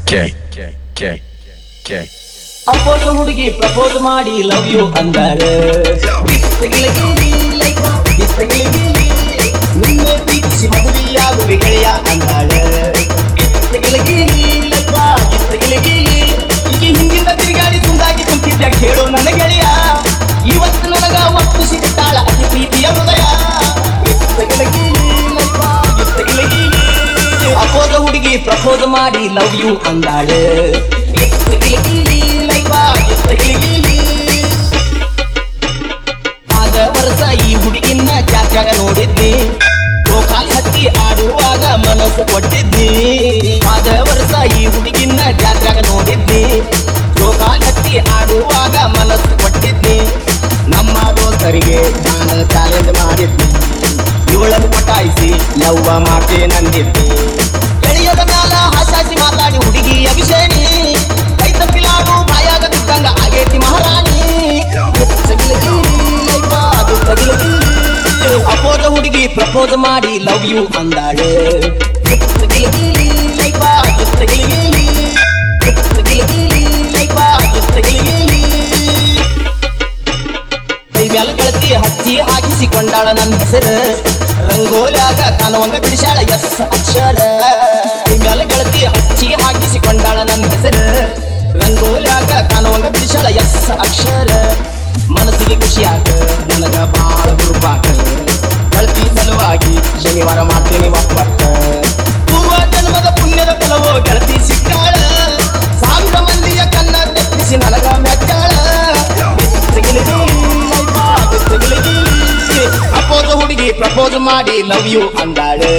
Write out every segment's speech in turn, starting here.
K K K K ಅಪ್ಪೋದು ಹುಡುಗಿ propose ಮಾಡಿ love you ಅಂದಾರ ನಿನ್ನೆ ಪ್ರೀತಿಸಿ ಮದುವೆಯಾಗುವೆ ಗೆಳೆಯ ಅಂದಾಳ ಈಗ ಹಿಂದಿನ ತಿರುಗಾಡಿ ತುಂದಾಗಿ ಕುಂತಿದ್ದ ಕೇಳು ನನ್ನ ಗೆಳೆಯ ಇವತ್ತು ನನಗ ಒತ್ತು ಸಿಗುತ್ತಾಳ ಅತಿ ಪ್ರೀತಿಯ ಹೃದಯ ಅಪೋದ ಹುಡುಗಿ ಪ್ರಪೋಸ್ ಮಾಡಿ ಲವ್ ಯು ಅಂದಾಳ ಆದ ವರ್ಷ ಈ ಹುಡುಗಿನ ಜಾತ್ಯಾಗ ನೋಡಿದ್ನಿ ಗೋಕಾಲ್ ಹತ್ತಿ ಆಡುವಾಗ ಮನಸ್ಸು ಕೊಟ್ಟಿದ್ನಿ ಆದ ವರ್ಷ ಈ ಹುಡುಗಿನ ಜಾತ್ಯಾಗ ನೋಡಿದ್ನಿ ಗೋಕಾಲ್ ಹತ್ತಿ ಆಡುವಾಗ ಮನಸ್ಸು ಕೊಟ್ಟಿದ್ನಿ ನಮ್ಮ ದೋಸ್ತರಿಗೆ ನಾನು ಚಾಲೆಂಜ್ ಮಾಡಿದ್ನಿ ಇವಳನ್ನು ಪಟಾಯಿಸಿ ಲವ್ವ ಮಾತೆ ನಂದಿದ್ನಿ ಗೆಳೆಯದ ಮ್ಯಾಲ ಹಾಸಾಸಿ ಮಾತಾಡಿ ಹುಡುಗಿ ಅಭಿಷೇಣಿ ಕೈ ತಪ್ಪಿಲಾಡು ಬಾಯಾಗ ಬಿದ್ದಂಗ ಆಗೇತಿ ಮಹಾರಾಣಿ ಅಪೋದ ಹುಡುಗಿ ಪ್ರಪೋಸ್ ಮಾಡಿ ಲವ್ ಯು ಅಂದಾಳೆ ಕೈ ಮ್ಯಾಲ ಗೆಳತಿ ಹಚ್ಚಿ ಹಾಕಿಸಿಕೊಂಡಾಳ ನನ್ನ ಹೆಸರು ರಂಗೋಲ್ಯಾಗ ಕಾಣುವಂಗ ಬಿಡಿಸಾಳ ಎಸ್ ಅಕ್ಷರ ಕೈ ಮ್ಯಾಲ ಗೆಳತಿ ಹಚ್ಚಿ ಹಾಕಿಸಿಕೊಂಡಾಳ ನನ್ನ ಹೆಸರು ರಂಗೋಲ್ಯಾಗ ಕಾಣುವಂಗ ಬಿಡಿಸಾಳ ಎಸ್ ಅಕ್ಷರ ಮನಸ್ಸಿಗೆ ಖುಷಿಯಾಗ ನನಗ ಬಾಳ ಹುರುಪಾಕ ಗೆಳತಿ ಸಲುವಾಗಿ ಶನಿವಾರ ಮಾಡ್ತೀನಿ ಒಪ್ಪಟ್ಟ ಪೂರ್ವ ಜನ್ಮದ ಪುಣ್ಯದ ಫಲವೋ ಗೆಳತಿ ಸಿಕ್ಕಾಳ ಸಾವಿರ ಮಂದಿಯ ಕನ್ನ ತೆಪ್ಪಿಸಿ ನನಗ ಮೆಚ್ಚಾಳ ಅಪೋದ ಹುಡುಗಿ ಪ್ರಪೋಸ್ ಮಾಡಿ ಲವ್ ಯು ಅಂದಾಳೆ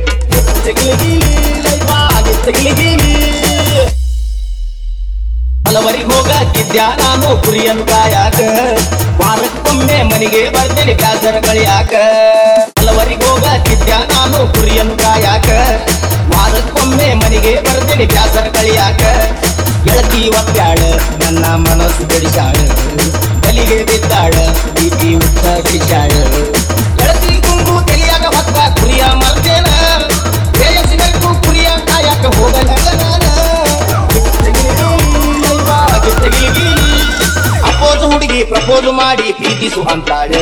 ಹಲವರಿಗೆ ಹೋಗಕ್ಕಿದ್ಯಾ ನಾನು ಕುರಿಯನ್ ಕಾಯಾಕ ವಾರಕ್ಕೊಮ್ಮೆ ಮನೆಗೆ ಬರ್ತೇನೆ ಬ್ಯಾಸರ ಕಳಿಯಾಕ ಹಲವರಿಗೆ ಹೋಗಕ್ಕಿದ್ಯಾ ನಾನು ಕುರಿಯನ್ ಕಾಯಾಕ ವಾರಕ್ಕೊಮ್ಮೆ ಮನೆಗೆ ಬರ್ತೇನೆ ಬ್ಯಾಸರ ಕಳಿಯಾಕ ಗೆಳತಿ ಒಪ್ಪ್ಯಾಳ ನನ್ನ ಮನಸ್ಸು ಬಿಡಿಸಾಳ ಬಲಿಗೆ ಬಿದ್ದಾಳ ಪ್ರೀತಿ ಉತ್ತ ಬಿಡಿಸಾಳ ಗೆಳತಿ ಕುಂಗು ತಲಿಯಾಗ ಹೊತ್ತ ಕುರಿಯ ಮರ್ತೇನ ಶ್ರೇಯಸ್ಸಿನಕ್ಕೂ ಕುರಿಯ ಕಾಯಕ ಹೋಗಲ್ಲ ನಾನು ಅಪೋಸ್ ಹುಡುಗಿ ಪ್ರಪೋಸ್ ಮಾಡಿ ಪ್ರೀತಿಸು ಅಂತಾಳೆ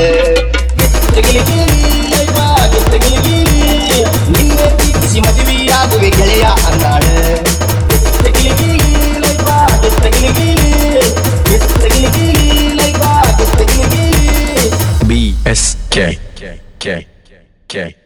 ನಿನ್ನೆ ಪ್ರೀತಿಸಿ ಮದುವೆಯಾಗುವೆ ಗೆಳೆಯ ಅಂದಾಳೆ B S K K K K